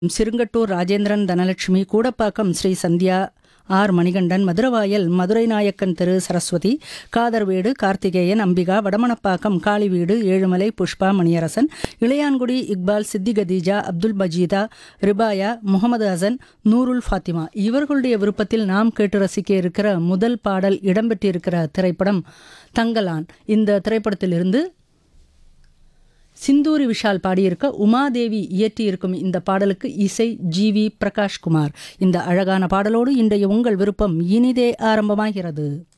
Sirungattur Rajendran Dhanalakshmi Koodappakkam Sri Sandhya R Manikandan Maduravoyal Madurai Nayakkan Thiru Saraswathi Kadharvedu Karthikeyan Ambika Vadamanappakkam Kaliveedu Ezhumalai Pushpa Maniyarasan Ilayangudi Iqbal Siddhi Khadija Abdul மஜீதா ரிபாயா Mohammed Hasan Noorul Fathima இவர்களுடைய விருப்பத்தில் நாம் கேட்டு ரசிக்க இருக்கிற முதல் பாடல் இடம்பெற்றிருக்கிற திரைப்படம் தங்கலான் இந்த திரைப்படத்திலிருந்து சிந்தூரி விஷால் பாடியிருக்க உமாதேவி இயற்றியிருக்கும் இந்த பாடலுக்கு இசை ஜி வி பிரகாஷ்குமார் இந்த அழகான பாடலோடு இன்றைய உங்கள் விருப்பம் இனிதே ஆரம்பமாகிறது